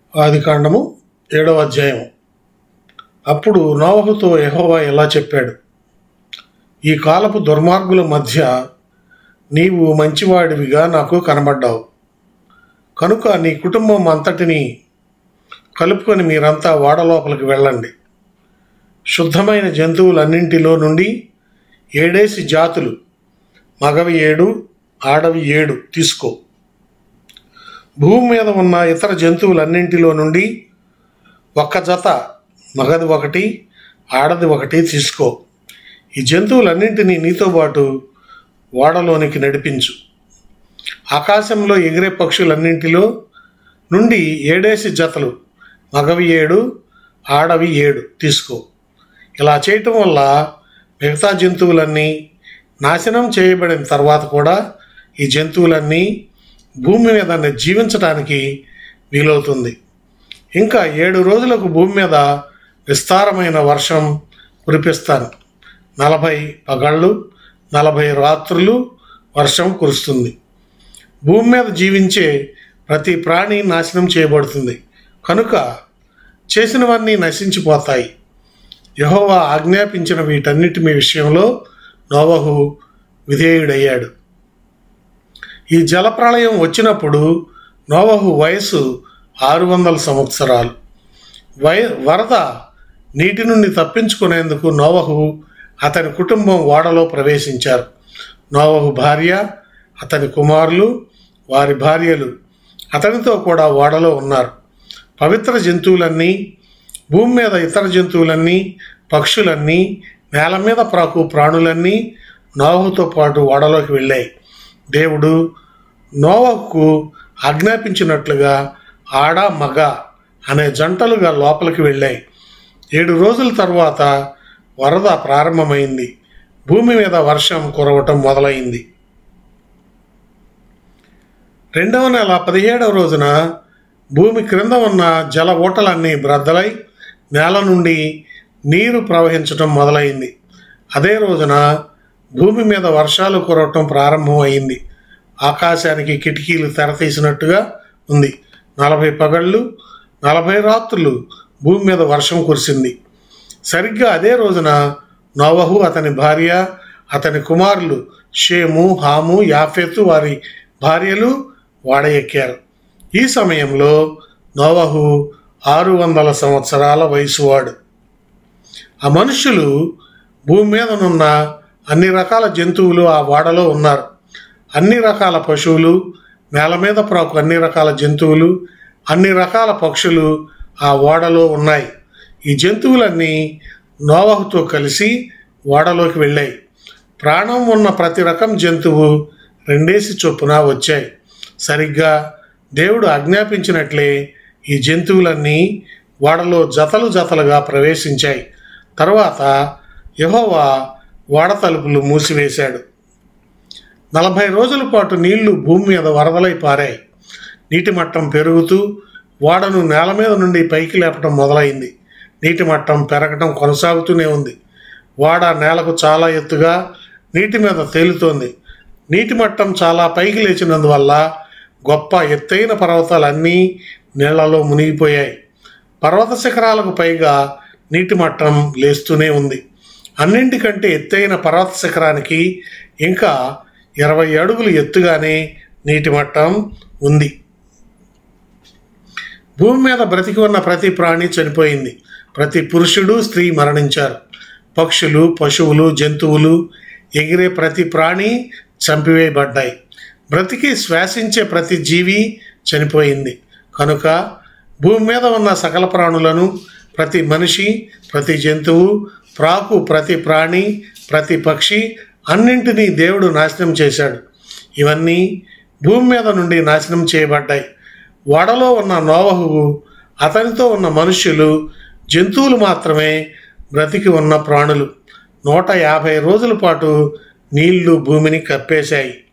ఆదికాండము ఏడవ అధ్యాయం అప్పుడు నోవహుతో యెహోవా ఇలా చెప్పాడు ఈ కాలపు దుర్మార్గుల మధ్య నీవు మంచివాడివిగా నాకు కనబడ్డావు కనుక నీ కుటుంబం అంతటిని కలుపుకొని మీరంతా వాడ లోపలికి వెళ్ళండి శుద్ధమైన జంతువులన్నింటిలో నుండి ఏడేసి జాతులు మగవి ఏడు ఆడవి ఏడు తీసుకో భూమి మీద ఉన్న ఇతర జంతువులన్నింటిలో నుండి ఒక్క జత మగది ఒకటి ఆడది ఒకటి తీసుకో ఈ జంతువులన్నింటినీ నీతో పాటు ఓడలోనికి నడిపించు ఆకాశంలో ఎగిరే పక్షులన్నింటిలో నుండి ఏడేసి జతలు మగవి ఏడు ఆడవి ఏడు తీసుకో ఇలా చేయటం వల్ల మిగతా జంతువులన్నీ నాశనం చేయబడిన తర్వాత కూడా ఈ జంతువులన్నీ భూమి మీద జీవించడానికి వీలవుతుంది ఇంకా ఏడు రోజులకు భూమి మీద విస్తారమైన వర్షం కురిపిస్తాను నలభై పగళ్ళు నలభై రాత్రులు వర్షం కురుస్తుంది భూమి మీద జీవించే ప్రతి ప్రాణి నాశనం చేయబడుతుంది కనుక చేసినవన్నీ నశించిపోతాయి యహోవా ఆజ్ఞాపించిన వీటన్నిటి మీ విషయంలో నోవహు విధేయుడయ్యాడు ఈ జలప్రళయం వచ్చినప్పుడు నోవహు వయసు ఆరు వందల సంవత్సరాలు వయ వరద నీటి నుండి తప్పించుకునేందుకు నోవహు అతని కుటుంబం ఓడలో ప్రవేశించారు నోవహు భార్య అతని కుమారులు వారి భార్యలు అతనితో కూడా ఓడలో ఉన్నారు పవిత్ర జంతువులన్నీ భూమి మీద ఇతర జంతువులన్నీ పక్షులన్నీ నేల మీద ప్రాకు ప్రాణులన్నీ నోవహుతో పాటు ఓడలోకి వెళ్ళాయి దేవుడు నోవహుకు ఆజ్ఞాపించినట్లుగా ఆడ మగ అనే జంటలుగా లోపలికి వెళ్ళాయి ఏడు రోజుల తర్వాత వరద ప్రారంభమైంది భూమి మీద వర్షం కురవటం మొదలైంది రెండవ నెల పదిహేడవ రోజున భూమి క్రింద ఉన్న జల ఊటలన్నీ బ్రద్దలై నేల నుండి నీరు ప్రవహించటం మొదలైంది అదే రోజున భూమి మీద వర్షాలు కురవటం ప్రారంభమైంది ఆకాశానికి కిటికీలు తెరతీసినట్టుగా ఉంది నలభై పగళ్ళు నలభై రాత్రులు భూమి మీద వర్షం కురిసింది సరిగ్గా అదే రోజున నోవహు అతని భార్య అతని కుమారులు షేము హాము యాఫెతు వారి భార్యలు వాడ ఎక్కారు ఈ సమయంలో నోవహు ఆరు వందల సంవత్సరాల వయసువాడు ఆ మనుషులు భూమి మీదనున్న అన్ని రకాల జంతువులు ఆ వాడలో ఉన్నారు అన్ని రకాల పశువులు నేల మీద ప్రాకు అన్ని రకాల జంతువులు అన్ని రకాల పక్షులు ఆ ఓడలో ఉన్నాయి ఈ జంతువులన్నీ నోవహుతో కలిసి ఓడలోకి వెళ్ళాయి ప్రాణం ఉన్న ప్రతి రకం జంతువు రెండేసి చొప్పున వచ్చాయి సరిగ్గా దేవుడు ఆజ్ఞాపించినట్లే ఈ జంతువులన్నీ ఓడలో జతలు జతలుగా ప్రవేశించాయి తర్వాత యహోవా ఓడ తలుపులు మూసివేశాడు నలభై రోజుల పాటు నీళ్లు భూమి మీద వరదలై పారాయి నీటి మట్టం పెరుగుతూ ఓడను నేల మీద నుండి పైకి లేపటం మొదలైంది నీటి మట్టం పెరగటం కొనసాగుతూనే ఉంది ఓడ నేలకు చాలా ఎత్తుగా నీటి మీద తేలుతోంది నీటి మట్టం చాలా పైకి లేచినందువల్ల గొప్ప ఎత్తైన పర్వతాలన్నీ నీళ్లలో మునిగిపోయాయి పర్వత శిఖరాలకు పైగా నీటి మట్టం లేస్తూనే ఉంది అన్నింటికంటే ఎత్తైన పర్వత శిఖరానికి ఇంకా ఇరవై అడుగులు ఎత్తుగానే నీటి మట్టం ఉంది భూమి మీద బ్రతికి ఉన్న ప్రతి ప్రాణి చనిపోయింది ప్రతి పురుషుడు స్త్రీ మరణించారు పక్షులు పశువులు జంతువులు ఎగిరే ప్రతి ప్రాణి చంపివేయబడ్డాయి బ్రతికి శ్వాసించే ప్రతి జీవి చనిపోయింది కనుక భూమి మీద ఉన్న సకల ప్రాణులను ప్రతి మనిషి ప్రతి జంతువు ప్రాకు ప్రతి ప్రాణి ప్రతి పక్షి అన్నింటినీ దేవుడు నాశనం చేశాడు ఇవన్నీ భూమి మీద నుండి నాశనం చేయబడ్డాయి ఓడలో ఉన్న నోవహు అతనితో ఉన్న మనుష్యులు జంతువులు మాత్రమే బ్రతికి ఉన్న ప్రాణులు నూట యాభై రోజుల పాటు నీళ్లు భూమిని కప్పేశాయి